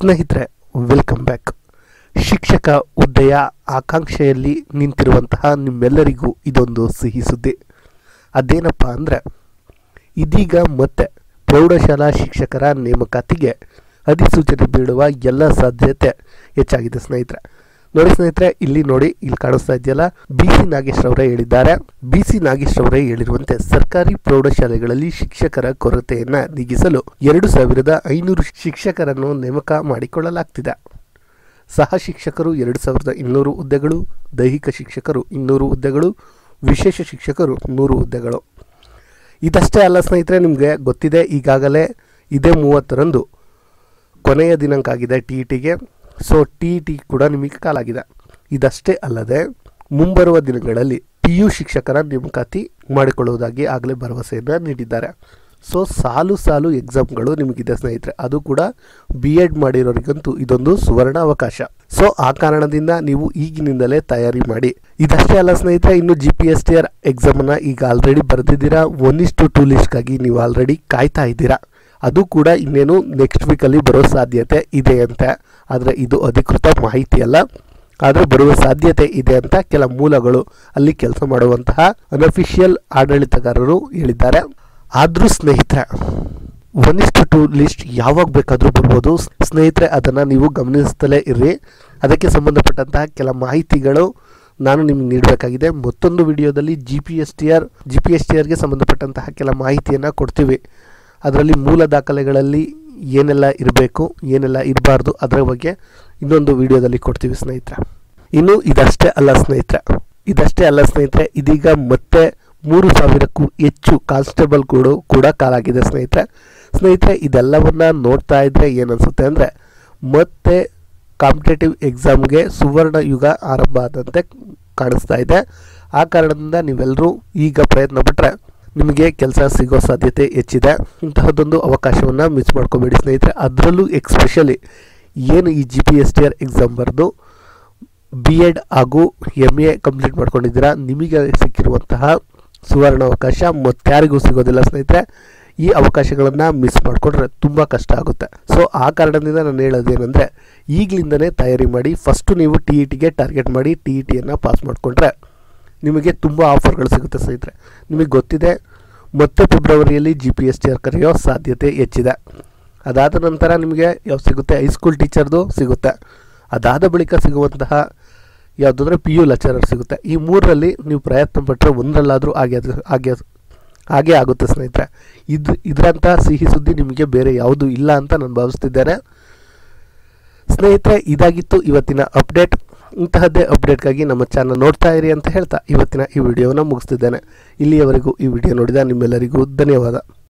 ಸ್ನೇಹಿತರೆ welcome back ಶಿಕ್ಷಕ ಹುದ್ದೆಯ ಆಕಾಂಕ್ಷೆಯಲ್ಲಿ ನಿಂತಿರುವಂತಹ ನಿಮ್ಮೆಲ್ಲರಿಗೂ ಇದೊಂದು ಸಿಹಿ ಸುದ್ದಿ ಅದೇನಪ್ಪ ಅಂದರೆ ಇದೀಗ ಮತ್ತೆ ಪ್ರೌಢಶಾಲಾ ಶಿಕ್ಷಕರ ನೇಮಕಾತಿಗೆ ಅಧಿಸೂಚನೆ ಬೀಳುವ ಎಲ್ಲ ಸಾಧ್ಯತೆ ಹೆಚ್ಚಾಗಿದೆ ಸ್ನೇಹಿತರೆ ನೋಡಿ ಸ್ನೇಹಿತರೆ ಇಲ್ಲಿ ನೋಡಿ ಇಲ್ಲಿ ಕಾಣಿಸ್ತಾ ಇದೆಯಲ್ಲ ಬಿ ಸಿ ನಾಗೇಶ್ ಅವರೇ ಹೇಳಿದ್ದಾರೆ ಬಿ ಸಿ ನಾಗೇಶ್ ಅವರೇ ಹೇಳಿರುವಂತೆ ಸರ್ಕಾರಿ ಪ್ರೌಢಶಾಲೆಗಳಲ್ಲಿ ಶಿಕ್ಷಕರ ಕೊರತೆಯನ್ನ ನೀಗಿಸಲು ಎರಡು ಸಾವಿರದ ಐನೂರು ಶಿಕ್ಷಕರನ್ನು ನೇಮಕ ಮಾಡಿಕೊಳ್ಳಲಾಗ್ತಿದೆ ಸಹ ಶಿಕ್ಷಕರು ಎರಡು ಸಾವಿರದ ಇನ್ನೂರು ಹುದ್ದೆಗಳು ದೈಹಿಕ ಶಿಕ್ಷಕರು ಇನ್ನೂರು ಹುದ್ದೆಗಳು ವಿಶೇಷ ಶಿಕ್ಷಕರು ನೂರು ಹುದ್ದೆಗಳು ಇದಷ್ಟೇ ಅಲ್ಲ ಸ್ನೇಹಿತರೆ ನಿಮಗೆ ಗೊತ್ತಿದೆ ಈಗಾಗಲೇ ಇದೇ ಮೂವತ್ತರಂದು ಕೊನೆಯ ದಿನಾಂಕ ಆಗಿದೆ ಟಿ ಇ ಟಿಗೆ ಸೊ ಟಿ ಇ ಟಿ ಕೂಡ ನಿಮಗೆ ಕಾಲಾಗಿದೆ ಇದಷ್ಟೇ ಅಲ್ಲದೆ ಮುಂಬರುವ ದಿನಗಳಲ್ಲಿ ಪಿ ಯು ಶಿಕ್ಷಕರ ನೇಮಕಾತಿ ಮಾಡಿಕೊಳ್ಳುವುದಾಗಿ ಆಗಲೇ ಭರವಸೆಯನ್ನು ನೀಡಿದ್ದಾರೆ ಸೊ ಸಾಲು ಸಾಲು ಎಕ್ಸಾಮ್ಗಳು ನಿಮಗಿದೆ ಸ್ನೇಹಿತರೆ ಅದು ಕೂಡ ಬಿ ಎಡ್ ಮಾಡಿರೋರಿಗಂತೂ ಇದೊಂದು ಸುವರ್ಣ ಅವಕಾಶ ಸೊ ಆ ಕಾರಣದಿಂದ ನೀವು ಈಗಿನಿಂದಲೇ ತಯಾರಿ ಮಾಡಿ ಇದಷ್ಟೇ ಅಲ್ಲ ಸ್ನೇಹಿತರೆ ಇನ್ನು G P S T R ಎಕ್ಸಾಮನ್ನು ಈಗ ಆಲ್ರೆಡಿ ಬರೆದಿದ್ದೀರಾ ಒನ್ ಇಸ್ ಟು ಟೂ ಲಿಸ್ಟ್ಗಾಗಿ ನೀವು ಆಲ್ರೆಡಿ ಕಾಯ್ತಾ ಇದ್ದೀರಾ ಅದು ಕೂಡ ಇನ್ನೇನು ನೆಕ್ಸ್ಟ್ ವೀಕಲ್ಲಿ ಬರೋ ಸಾಧ್ಯತೆ ಇದೆ ಅಂತ ಆದರೆ ಇದು ಅಧಿಕೃತ ಮಾಹಿತಿ ಅಲ್ಲ ಆದರೆ ಬರುವ ಸಾಧ್ಯತೆ ಇದೆ ಅಂತ ಕೆಲ ಮೂಲಗಳು ಅಲ್ಲಿ ಕೆಲಸ ಮಾಡುವಂತಹ ಅನಫಿಷಿಯಲ್ ಆಡಳಿತಗಾರರು ಹೇಳಿದ್ದಾರೆ ಆದರೂ ಸ್ನೇಹಿತರೆ ಒನ್ ಇಷ್ಟು ಟು ಲಿಸ್ಟ್ ಯಾವಾಗ ಬೇಕಾದರೂ ಬರ್ಬೋದು ಸ್ನೇಹಿತರೆ ಅದನ್ನು ನೀವು ಗಮನಿಸ್ತಲೇ ಇರ್ರಿ ಅದಕ್ಕೆ ಸಂಬಂಧಪಟ್ಟಂತಹ ಕೆಲ ಮಾಹಿತಿಗಳು ನಾನು ನಿಮಗೆ ನೀಡಬೇಕಾಗಿದೆ ಮತ್ತೊಂದು ವಿಡಿಯೋದಲ್ಲಿ G P S T R G P S T ಆರ್ಗೆ ಸಂಬಂಧಪಟ್ಟಂತಹ ಕೆಲ ಮಾಹಿತಿಯನ್ನು ಕೊಡ್ತೀವಿ ಅದರಲ್ಲಿ ಮೂಲ ದಾಖಲೆಗಳಲ್ಲಿ ಏನೆಲ್ಲ ಇರಬೇಕು ಏನೆಲ್ಲ ಇರಬಾರ್ದು ಅದರ ಬಗ್ಗೆ ಇನ್ನೊಂದು ವಿಡಿಯೋದಲ್ಲಿ ಕೊಡ್ತೀವಿ ಸ್ನೇಹಿತರೆ ಇನ್ನು ಇದಷ್ಟೇ ಅಲ್ಲ ಸ್ನೇಹಿತರೆ ಇದಷ್ಟೇ ಅಲ್ಲ ಸ್ನೇಹಿತರೆ ಇದೀಗ ಮತ್ತೆ ಮೂರು ಸಾವಿರಕ್ಕೂ ಹೆಚ್ಚು ಕಾನ್ಸ್ಟೇಬಲ್ಗಳು ಕೂಡ ಕಾಲಾಗಿದೆ ಸ್ನೇಹಿತರೆ ಸ್ನೇಹಿತರೆ ಇದೆಲ್ಲವನ್ನ ನೋಡ್ತಾ ಇದ್ರೆ ಏನನ್ಸುತ್ತೆ ಅಂದರೆ ಮತ್ತೆ ಕಾಂಪಿಟೇಟಿವ್ ಎಕ್ಸಾಮ್ಗೆ ಸುವರ್ಣ ಯುಗ ಆರಂಭ ಆದಂತೆ ಕಾಣಿಸ್ತಾ ಇದೆ ಆ ಕಾರಣದಿಂದ ನೀವೆಲ್ಲರೂ ಈಗ ಪ್ರಯತ್ನ ಪಟ್ಟರೆ ನಿಮಗೆ ಕೆಲಸ ಸಿಗೋ ಸಾಧ್ಯತೆ ಹೆಚ್ಚಿದೆ ಇಂತಹದ್ದೊಂದು ಅವಕಾಶವನ್ನು ಮಿಸ್ ಮಾಡ್ಕೋಬೇಡಿ ಸ್ನೇಹಿತರೆ ಅದರಲ್ಲೂ ಎಕ್ಸ್ಪೆಷಲಿ ಏನು ಈ G P S T R exam ಬರೆದು ಬಿ ಎಡ್ ಹಾಗೂ ಎಮ್ ಎ ಕಂಪ್ಲೀಟ್ ಮಾಡ್ಕೊಂಡಿದ್ದೀರಾ ನಿಮಗೆ ಸಿಕ್ಕಿರುವಂತಹ ಸುವರ್ಣ ಅವಕಾಶ ಮತ್ತಾರಿಗೂ ಸಿಗೋದಿಲ್ಲ ಸ್ನೇಹಿತರೆ ಈ ಅವಕಾಶಗಳನ್ನು ಮಿಸ್ ಮಾಡಿಕೊಂಡ್ರೆ ತುಂಬ ಕಷ್ಟ ಆಗುತ್ತೆ ಸೊ ಆ ಕಾರಣದಿಂದ ನಾನು ಹೇಳೋದೇನೆಂದರೆ ಈಗಲಿಂದನೇ ತಯಾರಿ ಮಾಡಿ ಫಸ್ಟು ನೀವು ಟಿ ಇ ಟಿಗೆ ಟಾರ್ಗೆಟ್ ಮಾಡಿ ಟಿ ಇ ಟಿಯನ್ನು ಪಾಸ್ ಮಾಡಿಕೊಂಡ್ರೆ ನಿಮಗೆ ತುಂಬ ಆಫರ್ಗಳು ಸಿಗುತ್ತೆ ಸ್ನೇಹಿತರೆ ನಿಮಗೆ ಗೊತ್ತಿದೆ ಮತ್ತೆ ಫೆಬ್ರವರಿಯಲ್ಲಿ G P S T R ಕರೆಯೋ ಸಾಧ್ಯತೆ ಹೆಚ್ಚಿದೆ ಅದಾದ ನಂತರ ನಿಮಗೆ ಯಾವ್ದು ಸಿಗುತ್ತೆ ಹೈಸ್ಕೂಲ್ ಟೀಚರ್ದು ಸಿಗುತ್ತೆ ಅದಾದ ಬಳಿಕ ಸಿಗುವಂತಹ ಯಾವುದಂದ್ರೆ ಪಿ ಯು ಲೆಕ್ಚರರ್ ಸಿಗುತ್ತೆ ಈ ಮೂರರಲ್ಲಿ ನೀವು ಪ್ರಯತ್ನ ಪಟ್ಟರೆ ಒಂದರಲ್ಲಾದರೂ ಹಾಗೆ ಅದು- ಹಾಗೆ ಅದು- ಹಾಗೆ ಆಗುತ್ತೆ ಸ್ನೇಹಿತರೆ ಇದು ಇದರಂಥ ಸಿಹಿ ಸುದ್ದಿ ನಿಮಗೆ ಬೇರೆ ಯಾವುದೂ ಇಲ್ಲ ಅಂತ ನಾನು ಭಾವಿಸ್ತಿದ್ದೇನೆ ಸ್ನೇಹಿತರೆ ಇದಾಗಿತ್ತು ಇವತ್ತಿನ ಅಪ್ಡೇಟ್ ಇಂತಹದ್ದೇ ಅಪ್ಡೇಟ್ಗಾಗಿ ನಮ್ಮ ಚಾನಲ್ ನೋಡ್ತಾ ಇರಿ ಅಂತ ಹೇಳ್ತಾ ಇವತ್ತಿನ ಈ ವಿಡಿಯೋನ ಮುಗಿಸ್ತಿದ್ದೇನೆ ಇಲ್ಲಿಯವರೆಗೂ ಈ ವಿಡಿಯೋ ನೋಡಿದ ನಿಮ್ಮೆಲ್ಲರಿಗೂ ಧನ್ಯವಾದ